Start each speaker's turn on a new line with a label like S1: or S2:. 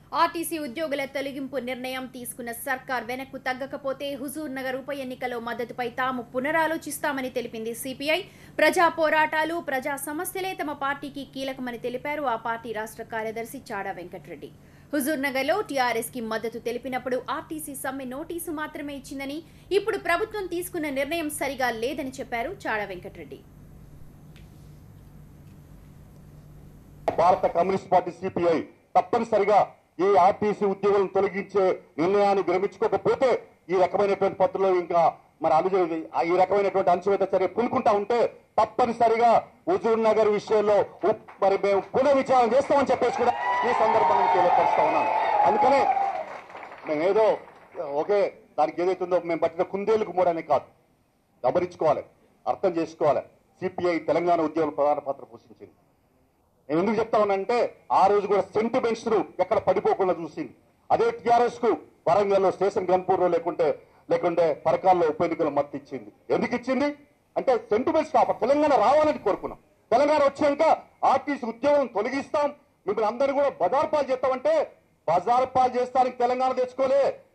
S1: RTC ఉద్యోగుల తొలగింపు నిర్ణయం తీసుకున్న సర్కార్ వెనక్కు తగ్గకపోతే హుజూర్ నగర్ ఉప ఎన్నికలో మద్దతుపై తాము పునరాలోచిస్తామని తెలిపింది సిపిఐ ప్రజా పోరాటాలు ప్రజా సమస్యలే తమ పార్టీకి కీలకమని తెలిపారు ఆ పార్టీ రాష్ట్ర కార్యదర్శి చాడా వెంకటరెడ్డి హుజూర్ నగర్లో టీఆర్ఎస్ కి మద్దతు తెలిపినప్పుడు ఆర్టీసీ సమ్మె నోటీసు మాత్రమే ఇచ్చిందని ఇప్పుడు ప్రభుత్వం తీసుకున్న నిర్ణయం సరిగా లేదని చెప్పారు చాడా వెంకటరెడ్డి
S2: భారత కమ్యూనిస్ట్ పార్టీ సిపిఐ తప్పనిసరిగా ఈ ఆర్టీసీ ఉద్యోగులను తొలగించే నిర్ణయాన్ని విరమించుకోకపోతే ఈ రకమైనటువంటి పద్ధతిలో ఇంకా మరి అనుజ ఈ రకమైనటువంటి అణచివేత చర్య పులుకుంటా ఉంటే తప్పనిసరిగా హుజూర్ నగర్ విషయంలో ఉప్- మరి మేము పునః విచారణ చేస్తామని చెప్పేసి కూడా ఈ సందర్భంగా తెలియపరుస్తా ఉన్నాను అందుకనే మేము ఏదో ఓకే దానికి ఏదైతుందో మేము పట్టిన కుందేలకు మూడని కాదు గమనించుకోవాలి అర్థం చేసుకోవాలి సిపిఐ తెలంగాణ ఉద్యోగుల ప్రధాన పాత్ర పోషించింది నేను ఎందుకు చెప్తా ఉన్నానంటే ఆ రోజు కూడా సెంటిమెంట్స్ ఎక్కడ పడిపోకుండా చూసింది అదే టిఆర్ఎస్ కు వరంగల్లో స్టేషన్ గన్పూర్ లో లేకుంటే లేకుంటే పరకాల్లో ఉప ఎన్నికలు మద్దతు ఇచ్చింది ఎందుకు ఇచ్చింది అంటే సెంటిమెంట్స్ కాప తెలంగాణ రావాలని కోరుకున్నాం తెలంగాణ వచ్చాక ఆర్టీసీ ఉద్యోగం తొలగిస్తాం మిమ్మల్ని అందరూ కూడా బజార్ పాలు చేస్తామంటే బజార్ పాలు చేస్తానికి తెలంగాణ తెచ్చుకోలే